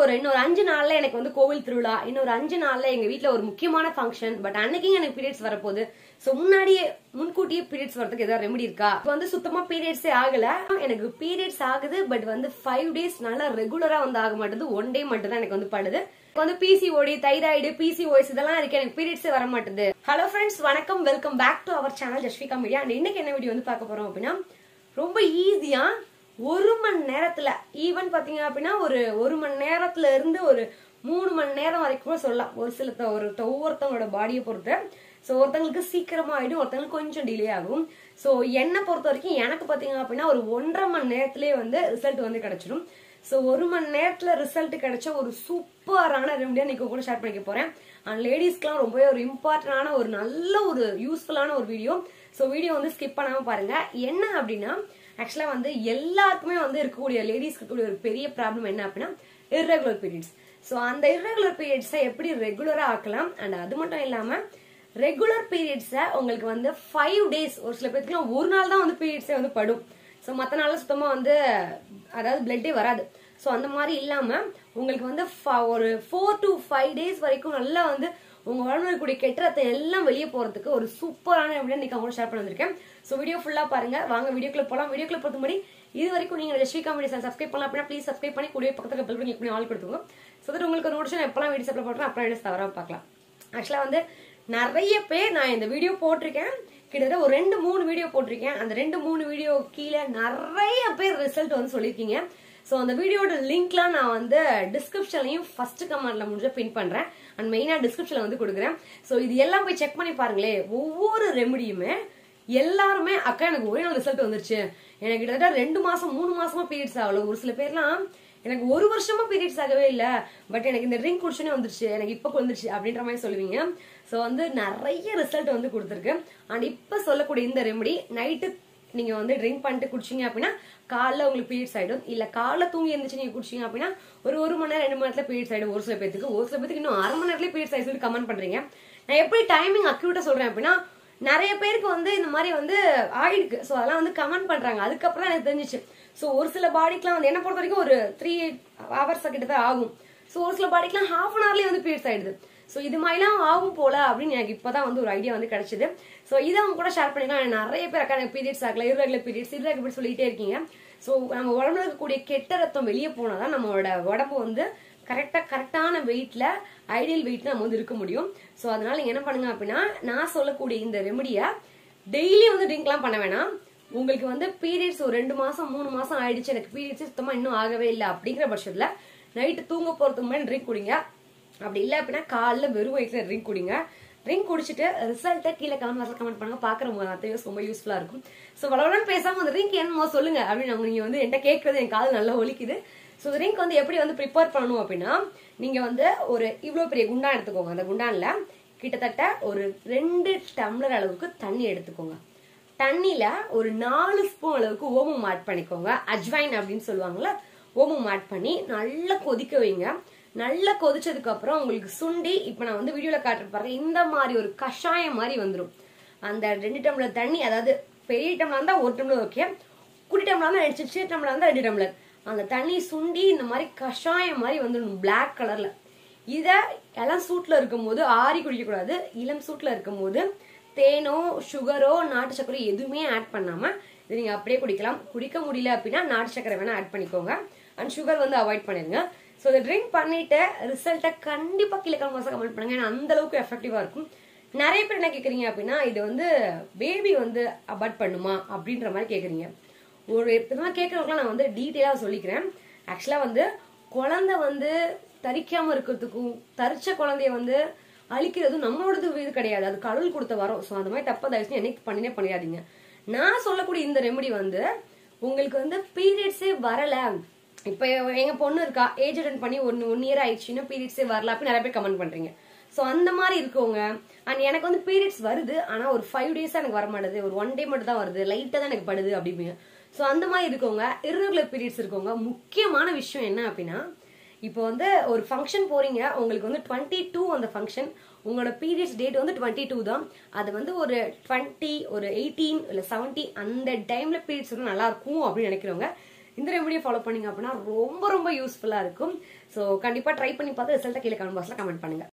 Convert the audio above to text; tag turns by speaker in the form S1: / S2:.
S1: ஒரு இன்னொரு அஞ்சு நாள்ல எனக்கு வந்து கோவில் திருவிழா இன்னொரு அஞ்சு நாள்ல எங்க வீட்ல ஒரு முக்கியமான ஃபங்க்ஷன் பட் அன்னைக்கும் எனக்கு பீரியட்ஸ் வரப்போகுது சோ முன்னாடியே முன்கூட்டியே பீரியட்ஸ் வரதுக்கு ஏதாவது ரெமெடி இருக்கா இப்ப வந்து சுத்தமா பீரியட்ஸே ஆகல எனக்கு பீரியட்ஸ் ஆகுது பட் வந்து ஃபைவ் டேஸ் நல்லா ரெகுலரா வந்து ஆக மாட்டேது ஒன் டே மட்டும் தான் எனக்கு வந்து படுது எனக்கு வந்து பிசிஓடி தைராய்டு பிசிஓஎஸ் இதெல்லாம் இருக்கு எனக்கு பீரியட்ஸே வர மாட்டேது ஹலோ ஃப்ரெண்ட்ஸ் வணக்கம் welcome back to our channel Jaswika media and இன்னைக்கு என்ன வீடியோ வந்து பார்க்க போறோம் அப்படின்னா ரொம்ப ஈஸியா ஒரு மணி நேரத்துல ஈவன் பாத்தீங்க அப்படின்னா ஒரு ஒரு மணி நேரத்துல இருந்து ஒரு மூணு மணி நேரம் வரைக்கும் கூட சொல்லலாம் ஒரு சில த- ஒரு த- ஒவ்வொருத்தவங்களோட பாடியை பொறுத்து ஸோ ஒருத்தங்களுக்கு சீக்கிரமா ஆயிடும் ஒருத்தங்களுக்கு கொஞ்சம் டிலே ஆகும் ஸோ என்னை பொறுத்த வரைக்கும் எனக்கு பாத்தீங்க அப்படின்னா ஒரு ஒன்றரை மணி நேரத்திலேயே வந்து ரிசல்ட் வந்து கிடைச்சிடும் ஸோ ஒரு மணி நேரத்துல ரிசல்ட் கிடைச்ச ஒரு சூப்பரான ரெமடியா நீங்க கூட ஷேர் பண்ணிக்க போறேன் அண்ட் லேடிஸ்க்குலாம் ரொம்பவே ஒரு இம்பார்ட்டன்டான ஒரு நல்ல ஒரு யூஸ்ஃபுல்லான ஒரு வீடியோ ஸோ வீடியோ வந்து ஸ்கிப் பண்ணாம பாருங்க என்ன அப்படின்னா ஆக்சுவலா வந்து எல்லாருக்குமே வந்து இருக்கக்கூடிய லேடிஸ்க்கு இருக்கக்கூடிய ஒரு பெரிய ப்ராப்ளம் என்ன அப்படின்னா irregular periods ஸோ அந்த irregular periods-அ எப்படி ரெகுலரா ஆக்கலாம் அண்ட் அது மட்டும் இல்லாம ரெகுலர் பீரியட்ஸை உங்களுக்கு வந்து ஃபைவ் டேஸ் ஒரு சில பேருக்குலாம் ஒரு நாள் தான் வந்து பீரியட்ஸே வந்து படும் ஸோ மற்ற நாள்ல சுத்தமா வந்து அதாவது பிளட்டே வராது ஸோ அந்த மாதிரி இல்லாம உங்களுக்கு வந்து ஃப- ஒரு ஃபோர் டு ஃபைவ் டேஸ் வரைக்கும் நல்லா வந்து உங்க உடம்புல இருக்கக்கூடிய கெட்ட ரத்தம் எல்லாம் வெளியே போறதுக்கு ஒரு சூப்பரான எப்படி இன்னைக்கு அவங்க ஷேர் பண்ண வந்திருக்கேன் ஸோ வீடியோ ஃபுல்லா பாருங்க வாங்க வீடியோக்குள்ள போலாம் வீடியோக்குள்ள பொறுத்த முன்னாடி இது வரைக்கும் நீங்க ரஷ்மிகா மீடியா சப்ஸ்கிரைப் பண்ணலாம் அப்படின்னா ப்ளீஸ் சப்ஸ்கிரைப் பண்ணி கூடிய பக்கத்துல பெல் பண்ணி பண்ணி ஆல் கொடுத்துங்க ஸோ தட் உங்களுக்கு ஒரு நோட்டிஷன் எப்பலாம் வீடியோஸ் அப்லோட் பண்றேன் அப்புறம் வீடியோஸ் தவறாம பார்க்கலாம் ஆக்சுவலா வந்து நிறைய பேர் நான் இந்த வீடியோ போட்டிருக்கேன் கிட்டத்தட்ட ஒரு ரெண்டு மூணு வீடியோ போட்டிருக்கேன் அந்த ரெண்டு மூணு வீடியோ கீழே நிறைய பேர் ரிசல்ட் வந்து சொல்லியிருக்கீங்க ஸோ அந்த வீடியோட லிங்க்லாம் நான் வந்து டிஸ்கிரிப்ஷன்லையும் ஃபர்ஸ்ட் கமெண்ட்ல முடிஞ்ச பின் பண்றேன் அண்ட் மெயினா டிஸ்கிரிப்ஷன்ல வந்து கொடுக்குறேன் ஸோ இது எல்லாம் போய் செக் பண்ணி பாருங்களேன் ஒவ்வொரு ரெமடியுமே எல்லாருமே அக்கா எனக்கு ஒரே நாள் ரிசல்ட் வந்துருச்சு எனக்கு கிட்டத்தட்ட ரெண்டு மாசம் மூணு மாசமா பீரியட்ஸ் ஆகல ஒரு சில பேர்லாம் எனக்கு ஒரு வருஷமா பீரியட்ஸ் ஆகவே இல்ல பட் எனக்கு இந்த ட்ரிங்க் குடிச்சோன்னே வந்துருச்சு எனக்கு இப்ப வந்துருச்சு அப்படின்ற மாதிரி சொல்லுவீங்க சோ வந்து நிறைய ரிசல்ட் வந்து கொடுத்துருக்கு அண்ட் இப்ப சொல்லக்கூடிய இந்த ரெமடி நைட்டு நீங்க வந்து ட்ரிங்க் பண்ணிட்டு குடிச்சீங்க அப்படின்னா காலைல உங்களுக்கு பீரியட்ஸ் ஆயிடும் இல்ல காலைல தூங்கி இருந்துச்சு நீங்க குடிச்சீங்க அப்படின்னா ஒரு ஒரு மணி நேரம் ரெண்டு மணி நேரத்துல பீரியட்ஸ் ஆயிடும் ஒரு சில பேருக்கு ஒரு சில பேருக்கு இன்னும் அரை மணி நேரத்துல பீரியட்ஸ் ஆயிடுச்சு சொல்லி கமெண்ட் பண்றீங்க நான் எப்படி டைமிங் அக்யூட்டா சொல்றேன் அப்படின்னா நிறைய பேருக்கு வந்து இந்த மாதிரி வந்து ஆயிருக்கு ஸோ அதெல்லாம் வந்து கமெண்ட் பண்றாங்க அதுக்கப்புறம் எனக்கு தெரிஞ்சிச்சு ஸோ ஒரு சில பாடிக்கெலாம் வந்து என்ன பொறுத்த வரைக்கும் ஒரு த்ரீ ஹவர்ஸ் கிட்ட ஆகும் ஸோ ஒரு சில பாடிக்கெலாம் ஹாஃப் அன் ஹவர்லேயே வந்து பீரியட்ஸ் ஆயிடுது ஸோ இது மாதிரிலாம் ஆகும் போல அப்படின்னு எனக்கு இப்பதான் வந்து ஒரு ஐடியா வந்து கிடைச்சது ஸோ இதை அவங்க கூட ஷேர் பண்ணிக்கலாம் எனக்கு நிறைய பேர் அக்கா எனக்கு பீரியட்ஸ் ஆகல irregular பீரியட்ஸ் irregular சொல்லிட்டே இருக்கீங்க ஸோ நம்ம உடம்புல இருக்கக்கூடிய கெட்ட ரத்தம் வெளியே போனாதான் நம்மளோட உடம்பு வந்து கரெக்டா கரெக்டான வெயிட்ல ஐடியல் வெயிட்ல நம்ம வந்து இருக்க முடியும் ஸோ அதனால நீங்க என்ன பண்ணுங்க அப்படின்னா நான் சொல்லக்கூடிய இந்த ரெமடியை டெய்லி வந்து ட்ரிங்க்லாம் பண்ண வேணாம் உங்களுக்கு வந்து பீரியட்ஸ் ஒரு ரெண்டு மாசம் மூணு மாசம் ஆயிடுச்சு எனக்கு பீரியட்ஸ் சுத்தமா இன்னும் ஆகவே இல்லை அப்படிங்கிற பட்சத்துல நைட்டு தூங்க போறதுக்கு முன்னாடி ட்ரிங்க் குடிங்க அப்படி இல்லை அப்படின்னா காலைல வெறும் வயிற்றுல ட்ரிங்க் குடிங்க ட்ரிங்க் குடிச்சிட்டு ரிசல்ட்டை கீழே கமெண்ட் பாக்ஸ்ல கமெண்ட் பண்ணுங்க பாக்குறவங்க அத்தையும் ரொம்ப யூஸ்ஃபுல்லா இருக்கும் ஸோ வளவளன்னு பேசாம அந்த ட்ரிங்க் என்னமோ சொல்லுங்க அப்படின்னு அவங்க நீங்க வந்து என்கிட்ட கேட்கறது என் காது நல்லா ஒலிக்குது ஸோ ட்ரிங்க் வந்து எப்படி வந்து ப்ரிப்பேர் பண்ணணும் அப்படின்னா நீங்க வந்து ஒரு இவ்வளோ பெரிய குண்டான் எடுத்துக்கோங்க அந்த குண்டான்ல கிட்டத்தட்ட ஒரு ரெண்டு டம்ளர் அளவுக்கு தண்ணி எடுத்துக்கோங்க தண்ணியில ஒரு நாலு ஸ்பூன் அளவுக்கு ஓமம் ஆட் பண்ணிக்கோங்க அஜ்வைன் அப்படின்னு சொல்லுவாங்கல்ல ஓமம் ஆட் பண்ணி நல்லா கொதிக்க வைங்க நல்லா கொதிச்சதுக்கு அப்புறம் உங்களுக்கு சுண்டி இப்ப நான் வந்து வீடியோல காட்டுறேன் பாருங்க இந்த மாதிரி ஒரு கஷாயம் மாதிரி வந்துரும் அந்த ரெண்டு டம்ளர் தண்ணி அதாவது பெரிய டம்ளர் இருந்தா ஒரு டம்ளர் ஓகே குட்டி டம்ளர் இருந்தா ரெண்டு சின்ன டம்ளர் இருந்தா ரெண்டு டம்ளர் அந்த தண்ணி சுண்டி இந்த மாதிரி கஷாயம் மாதிரி வந்துடும் பிளாக் கலர்ல இத இளம் சூட்ல இருக்கும்போது ஆறி குடிக்க கூடாது இளம் சூட்ல இருக்கும்போது தேனோ சுகரோ நாட்டு சக்கரை எதுவுமே ஆட் பண்ணாம இது நீங்க அப்படியே குடிக்கலாம் குடிக்க முடியல அப்படின்னா நாட்டு சக்கரை வேணா ஆட் பண்ணிக்கோங்க அண்ட் சுகர் வந்து அவாய்ட் பண்ணிருங்க ஸோ இதை ட்ரிங்க் பண்ணிட்டு ரிசல்ட்டை கண்டிப்பா கீழே கமெண்ட் கமெண்ட் பண்ணுங்க ஏன்னா அந்த அளவுக்கு எஃபெக்டிவா இருக்கும் நிறைய பேர் என்ன கேக்குறீங்க அப்படின்னா இது வந்து பேபி வந்து அபார்ட் பண்ணுமா அப்படின்ற மாதிரி கேக்குறீங்க ஒரு இதெல்லாம் கேட்கறவங்களாம் நான் வந்து டீட்டெயிலாக சொல்லிக்கிறேன் ஆக்சுவலா வந்து குழந்தை வந்து தரிக்காம இருக்கிறதுக்கும் தரிச்ச குழந்தைய வந்து அழிக்கிறதும் நம்மளோடது இது கிடையாது அது கடவுள் கொடுத்த வரோம் ஸோ அந்த மாதிரி தப்பா தயவுசெய்து என்னைக்கு பண்ணினே பண்ணிடாதீங்க நான் சொல்லக்கூடிய இந்த ரெமெடி வந்து உங்களுக்கு வந்து பீரியட்ஸே வரல இப்ப எங்க பொண்ணு இருக்கா ஏஜ் அட்டன் பண்ணி ஒன்னு ஒன் இயர் ஆயிடுச்சுன்னா பீரியட்ஸே வரல அப்படின்னு நிறைய பேர் கமெண்ட் பண்றீங்க சோ அந்த மாதிரி இருக்கவங்க அண்ட் எனக்கு வந்து பீரியட்ஸ் வருது ஆனா ஒரு ஃபைவ் டேஸா எனக்கு வர மாட்டேது ஒரு ஒன் டே மட்டும் தான் வருது லைட்டா தான் எனக்கு படுது அப்படிங்க சோ அந்த மாதிரி இருக்கவங்க irregular பீரியட்ஸ் இருக்கவங்க முக்கியமான விஷயம் என்ன அப்படின்னா இப்போ வந்து ஒரு ஃபங்க்ஷன் போறீங்க உங்களுக்கு வந்து டுவெண்ட்டி டூ அந்த ஃபங்க்ஷன் உங்களோட பீரியட்ஸ் டேட் வந்து டுவெண்ட்டி டூ தான் அது வந்து ஒரு டுவெண்ட்டி ஒரு எயிட்டீன் இல்லை செவன்ட்டி அந்த டைம்ல பீரியட்ஸ் வந்து நல்லா இருக்கும் அப்படின்னு நினைக்கிறவங்க இந்த ரெமடியை ஃபாலோ பண்ணீங்க அப்படின்னா ரொம்ப ரொம்ப யூஸ்ஃபுல்லா இருக்கும் ஸோ கண்டிப்பா ட்ரை பண்ணி பார்த்து ரிசல்ட்டை கீழே கமெண்ட் பாக்ஸ்ல கமெண்ட் பண்ணுங்க